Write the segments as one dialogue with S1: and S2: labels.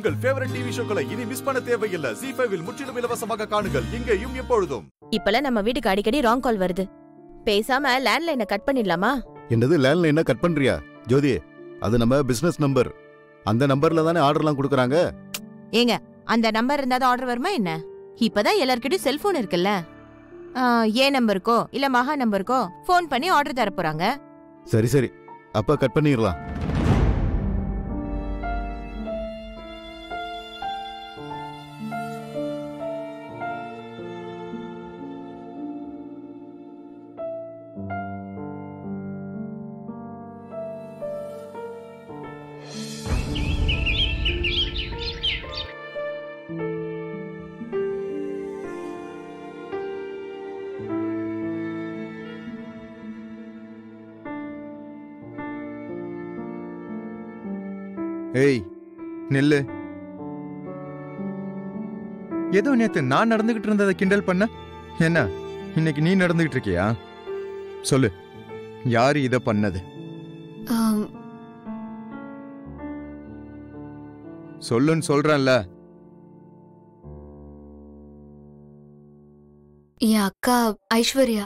S1: உங்கள் favourite TV ஷோக்களை இனி miss பண்ண தேவையில்லை ஜி ஃபைவில் முற்றிலும் இலவசமாக காணுங்கள் இங்கேயும் எப்பொழுதும்
S2: இப்பெல்லாம் நம்ம வீட்டுக்கு அடிக்கடி ராங் கால் வருது பேசாம லேண்ட்லைனை கட் பண்ணிடலாமா
S3: என்னது லேண்ட்லைனை கட் பண்றியா ஜோதி அது நம்ம பிசினஸ் நம்பர் அந்த நம்பர்ல தானே ஆர்டர்லாம் கொடுக்குறாங்க
S2: ஏங்க அந்த நம்பர் இருந்தா தான் ஆர்டர் வருமா என்ன இப்பதான் எல்லார்கிட்டயும் செல்போன் இருக்குல்ல ஆ, ஏ நம்பருக்கோ இல்ல மகா நம்பருக்கோ ஃபோன் பண்ணி ஆர்டர் தர போறாங்க
S3: சரி சரி அப்ப கட் பண்ணிடலாம்
S4: ஏய் நில்லு ஏதோ நேத்து நான் நடந்துகிட்டு இருந்ததை கிண்டல் பண்ண என்ன இன்னைக்கு நீ நடந்துகிட்டு இருக்கியா சொல்லு யாரு இத பண்ணது
S5: ஆம்,
S4: சொல்லுன்னு சொல்றேன்ல
S5: என் அக்கா ஐஸ்வர்யா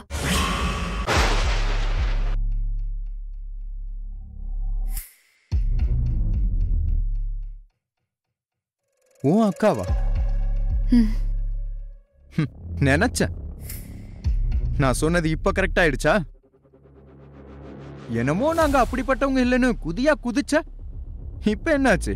S4: உன் அக்காவா
S5: ம்.
S4: ஹம், நினைச்சேன் நான் சொன்னது இப்ப கரெக்ட் ஆயிடுச்சா என்னமோ நாங்க அப்படிப்பட்டவங்க இல்லைன்னு குதியா குதிச்ச இப்ப என்னாச்சு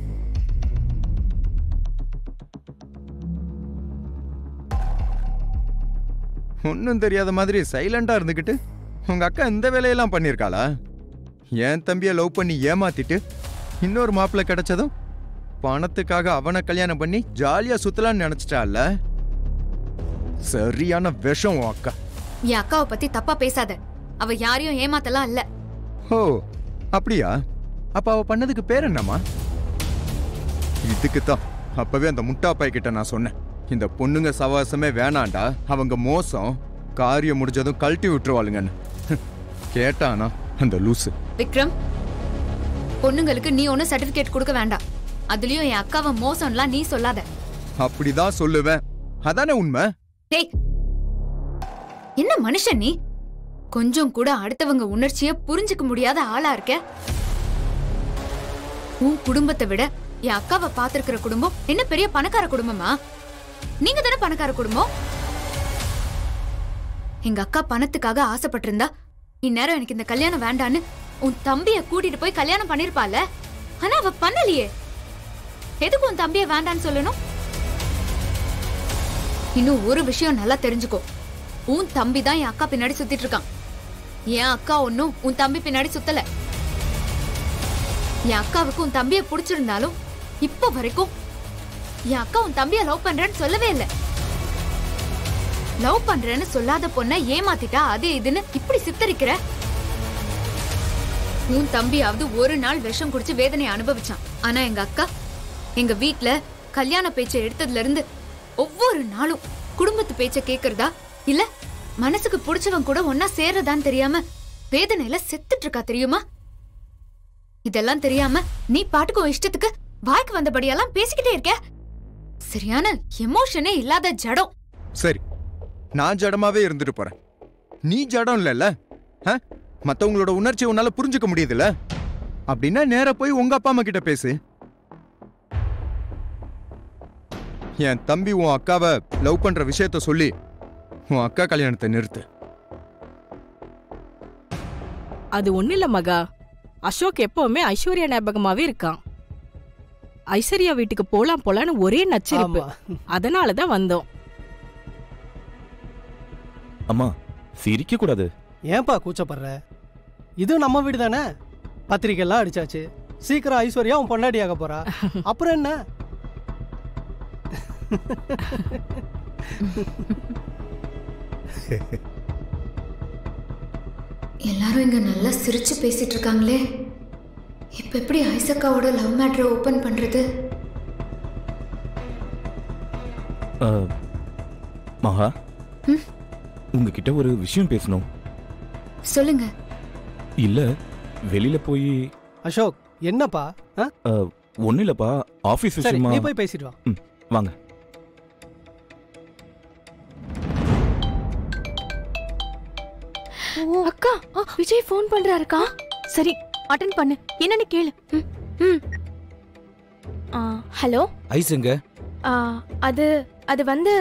S4: ஒன்னும் தெரியாத மாதிரி சைலண்டா இருந்துகிட்டு உங்க அக்கா இந்த வேலையெல்லாம் பண்ணிருக்காளா என் தம்பிய லவ் பண்ணி ஏமாத்திட்டு இன்னொரு மாப்பிள்ளை கிடைச்சதும் பணத்துக்காக அவனை கல்யாணம் பண்ணி ஜாலியா சுத்தலாம்னு நினைச்சிட்டால சரியான விஷம் உன் அக்கா
S5: என் அக்காவை பத்தி தப்பா பேசாத அவ யாரையும் ஏமாத்தலாம் இல்ல
S4: ஓ அப்படியா அப்ப அவ பண்ணதுக்கு பேர் என்னம்மா இதுக்கு தான் அப்பவே அந்த முட்டாப்பாய் கிட்ட நான் சொன்னேன் இந்த பொண்ணுங்க சவாசமே வேணாண்டா அவங்க மோசம் காரியம் முடிஞ்சதும் கழட்டி விட்டுருவாளுங்கன்னு கேட்டானா அந்த லூசு
S5: விக்ரம் பொண்ணுங்களுக்கு நீ ஒன்னும் சர்டிபிகேட் கொடுக்க வேண்டாம் அதுலயும் என் அக்காவை மோசம்லாம் நீ சொல்லாத
S4: அப்படிதான் சொல்லுவேன் அதானே உண்மை
S5: டேய் என்ன மனுஷன் நீ கொஞ்சம் கூட அடுத்தவங்க உணர்ச்சிய புரிஞ்சுக்க முடியாத ஆளா இருக்க உன் குடும்பத்தை விட என் அக்காவை பாத்திருக்கிற குடும்பம் என்ன பெரிய பணக்கார குடும்பமா நீங்க தானே பணக்கார குடும்பம் எங்க அக்கா பணத்துக்காக ஆசைப்பட்டிருந்தா இந்நேரம் எனக்கு இந்த கல்யாணம் வேண்டான்னு உன் தம்பிய கூட்டிட்டு போய் கல்யாணம் பண்ணிருப்பால ஆனா அவ பண்ணலையே எதுக்கு உன் தம்பிய வேண்டான்னு சொல்லணும் இன்னும் ஒரு விஷயம் நல்லா தெரிஞ்சுக்கோ உன் தம்பி தான் என் அக்கா பின்னாடி சுத்திட்டு இருக்கான் என் அக்கா ஒன்னும் உன் தம்பி பின்னாடி சுத்தல என் அக்காவுக்கு உன் தம்பிய பிடிச்சிருந்தாலும் இப்ப வரைக்கும் என் அக்கா உன் தம்பிய லவ் பண்றேன்னு சொல்லவே இல்ல லவ் பண்றேன்னு சொல்லாத பொண்ண ஏமாத்திட்டா அது இதுன்னு இப்படி சித்தரிக்கிற உன் தம்பியாவது ஒரு நாள் விஷம் குடிச்சு வேதனையை அனுபவிச்சான் ஆனா எங்க அக்கா எங்க வீட்ல கல்யாண பேச்சை எடுத்ததுல இருந்து ஒவ்வொரு நாளும் குடும்பத்து பேச்ச கேக்குறதா இல்ல மனசுக்கு பிடிச்சவன் கூட ஒன்னா சேர்றதான்னு தெரியாம வேதனையில செத்துட்டு இருக்கா தெரியுமா இதெல்லாம் தெரியாம நீ பாட்டுக்கு உன் இஷ்டத்துக்கு வாய்க்கு வந்தபடியெல்லாம் பேசிக்கிட்டே இருக்க சரியான எமோஷனே இல்லாத ஜடம்
S4: சரி நான் ஜடமாவே இருந்துட்டு போறேன் நீ ஜடம் இல்லைல்ல ஆ? மத்தவங்களோட உணர்ச்சியை உன்னால புரிஞ்சுக்க முடியுதுல்ல அப்படின்னா நேரா போய் உங்க அப்பா அம்மா கிட்ட பேசு என் தம்பி உன் அக்காவை லவ் பண்ற விஷயத்த சொல்லி உன் அக்கா கல்யாணத்தை நிறுத்து
S6: அது ஒண்ணு இல்ல மகா அசோக் எப்பவுமே ஐஸ்வர்யா ஞாபகமாவே இருக்கான் ஐஸ்வர்யா வீட்டுக்கு போலாம் போலான்னு ஒரே நச்சரிப்பு அதனால தான் வந்தோம்
S7: அம்மா சிரிக்க கூடாது
S8: ஏன்பா கூச்சப்படுற இது நம்ம வீடு தானே பத்திரிக்கை எல்லாம் அடிச்சாச்சு சீக்கிரம் ஐஸ்வர்யா உன் பொண்டாட்டியாக போறா அப்புறம் என்ன
S5: எல்லாரும் இங்க நல்லா சிரிச்சு பேசிட்டு இருக்காங்களே இப்ப எப்படி ஐசக்காவோட லவ் மேட்ரை ஓபன் பண்றது
S7: அஹ், மகா உங்ககிட்ட ஒரு விஷயம் பேசணும்
S5: சொல்லுங்க
S7: இல்ல வெளியில போய்
S8: அசோக் என்னப்பா ஆ?
S7: அஹ், ஒன்றும் இல்லைப்பா ஆஃபீஸ்
S8: சரி
S7: விஷயமா
S8: நீ போய் பேசிட்டு வா
S7: வாங்க
S9: அக்கா விஜய் ஃபோன் பண்றாருக்கா
S2: சரி அட்டன் பண்ணு என்னன்னு கேளு
S9: ம் ஆ, ஹலோ
S10: ஐஸுங்க
S9: ஆ, அது அது வந்து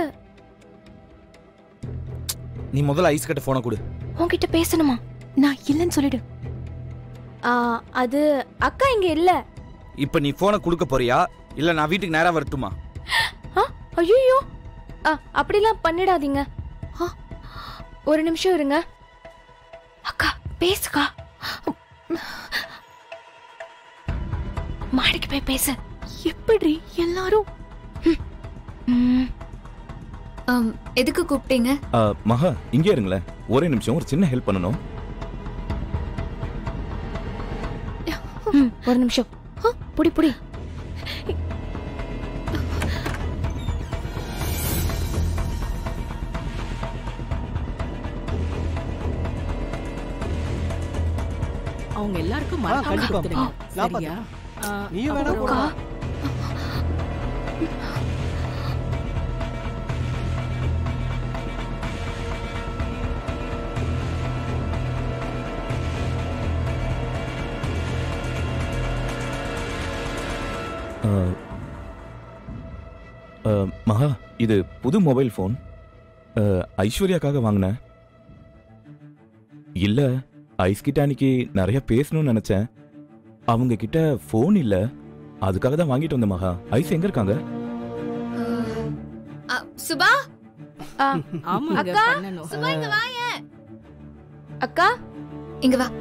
S10: நீ முதல்ல ஐஸ் கிட்ட போனை கொடு
S9: உன்கிட்ட பேசணுமா
S2: நான் இல்லைன்னு சொல்லிடு
S9: ஆ, அது அக்கா இங்க இல்ல
S10: இப்ப நீ போனை கொடுக்க போறியா இல்ல நான் வீட்டுக்கு நேரா வரட்டுமா
S9: ஐயோ அப்படிலாம் பண்ணிடாதீங்க ஆ, ஒரு நிமிஷம் இருங்க அக்கா பேசுக்கா மாடிக்கு போய் பேசு
S2: எப்படி எல்லாரும்
S9: ம்,
S5: ஆம், எதுக்கு கூப்பிட்டீங்க
S7: ஆ, மகா இங்கே இருங்களேன் ஒரே நிமிஷம் ஒரு சின்ன ஹெல்ப் பண்ணணும்
S9: ம், ஒரு நிமிஷம் ஆ, புடி புடி
S6: அவங்க எல்லாருக்கும்
S8: ஆ,
S6: மறக்காம
S8: கண்டிப்பா.
S6: கொடுத்துடுங்க
S8: நான்
S6: சரியா ஆ,
S8: நீயும் வேணா
S6: அப்புறம்
S8: கூட
S9: அக்கா
S7: ஆ, ஆ, மகா இது புது மொபைல் ஃபோன் ஆ, ஐஸ்வர்யாக்காக வாங்கினேன் இல்ல ஐஸ் கிட்ட அன்னைக்கு நிறைய பேசணும்னு நினைச்சேன் அவங்க கிட்ட ஃபோன் இல்ல அதுக்காக தான் வாங்கிட்டு வந்தேன் மகா ஐஸ் எங்க இருக்காங்க
S5: அ, சுபா
S9: ஆ,
S6: ஆமாங்க
S9: அக்கா,
S6: பண்ணணும்
S5: சுபா இங்க வாயேன்
S9: அக்கா
S5: இங்க வா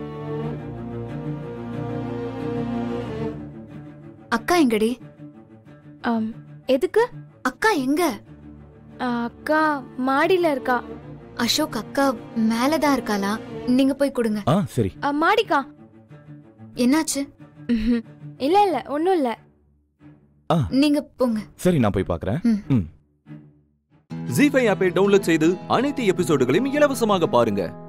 S5: அக்கா எங்கடி
S9: ஆம், எதுக்கு
S5: அக்கா எங்க
S9: ஆ, அக்கா மாடியில இருக்கா
S5: அசோக் அக்கா மேலதான் இருக்காளா நீங்க போய் கொடுங்க
S7: ஆ சரி
S9: ஆ, மாடிக்கா
S5: என்னாச்சு
S9: ம்ஹும். இல்ல இல்ல ஒண்ணும் இல்ல
S5: நீங்க போங்க
S7: சரி நான் போய் பார்க்கறேன்
S5: ம்.
S7: ம்
S11: ஜி ஃபைவ் ஆப்பை டவுன்லோட் செய்து அனைத்து எபிசோடுகளையும் இலவசமாக பாருங்க